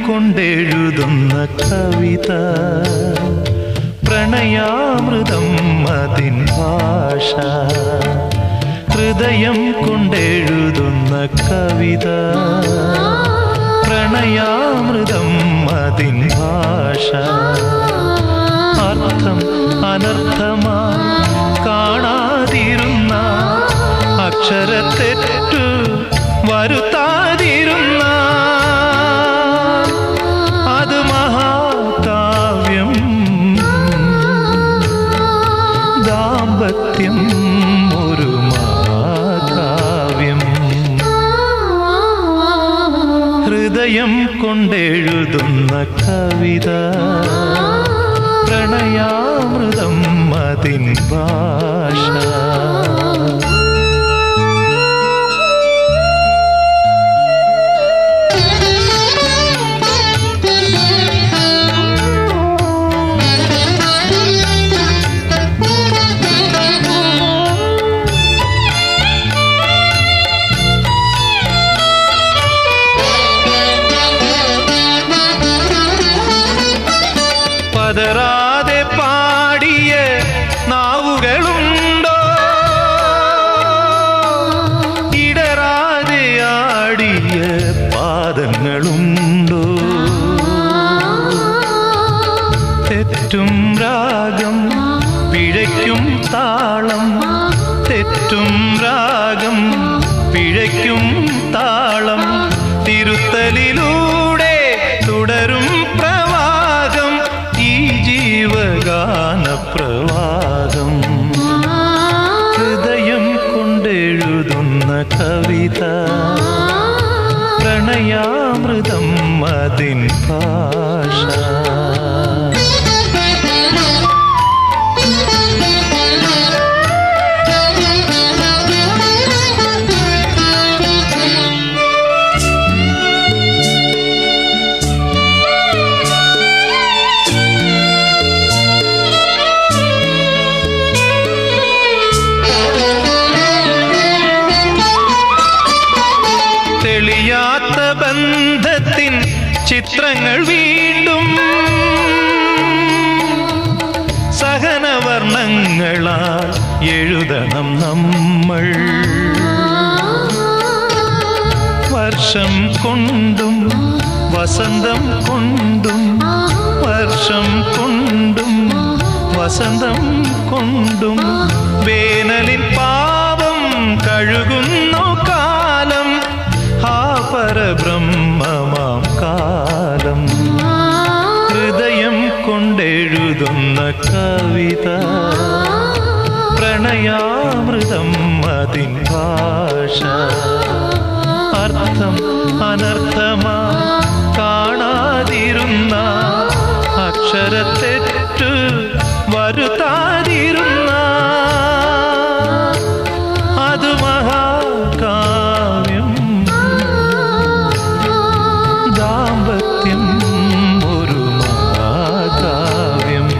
കൊണ്ടെഴുതുന്ന കവിത പ്രണയാമൃതം അതിൻ ഭാഷ ഹൃദയം കൊണ്ടെഴുതുന്ന കവിത പ്രണയാമൃതം അതിൻ ഭാഷ അർത്ഥം അനർത്ഥമായി കാണാതിരുന്ന അക്ഷരത്തെറ്റു വരുത്താതിരുന്ന അത് മഹാകാവ്യം ദാമ്പത്യം ഒരു മഹാകാവ്യം ഹൃദയം കൊണ്ടെഴുതുന്ന കവിത പ്രണയാമൃതം അതിൻ ഭാഷ പതറാതെ പാടിയ നാവുകളുണ്ടോ ഇടറാതെ ആടിയ പാദങ്ങളുണ്ടോ തെറ്റും രാഗം പിഴയ്ക്കും താളം തെറ്റും രാഗം പിഴയ്ക്കും താളം തിരുത്തലിലൂടെ തുടരും പ്രവാഹം ഈ ജീവഗാന പ്രവാഹം ഹൃദയം കൊണ്ടെഴുതുന്ന കവിത പ്രണയാമൃതം അതിൻ ഭാഷ തെളിയാത്ത ബന്ധത്തിൻ ചിത്രങ്ങൾ വീണ്ടും സഹനവർണ്ണങ്ങളാൽ എഴുതണം നമ്മൾ വർഷം കൊണ്ടും വസന്തം കൊണ്ടും വർഷം കൊണ്ടും വസന്തം കൊണ്ടും വേനലിൻ പാപം കഴുകുന്നു കാലം ആ പരബ്രഹ്മമാം കാലം ഹൃദയം കൊണ്ടെഴുതുന്ന കവിത പ്രണയാമൃതം അതിൻ ഭാഷ അർത്ഥം അനർത്ഥമാ കാണാതിരുന്ന അക്ഷരത്തെറ്റു വരുത്താതിരുന്ന അത് മഹാകാവ്യം ദാമ്പത്യം ഒരു മഹാകാവ്യം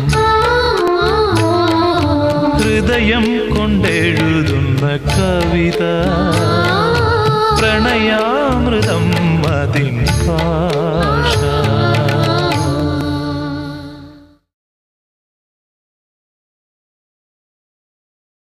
ഹൃദയം കൊണ്ടെഴുതുന്ന കവിത പ്രണയാമൃതം അതിൻ ഭാഷ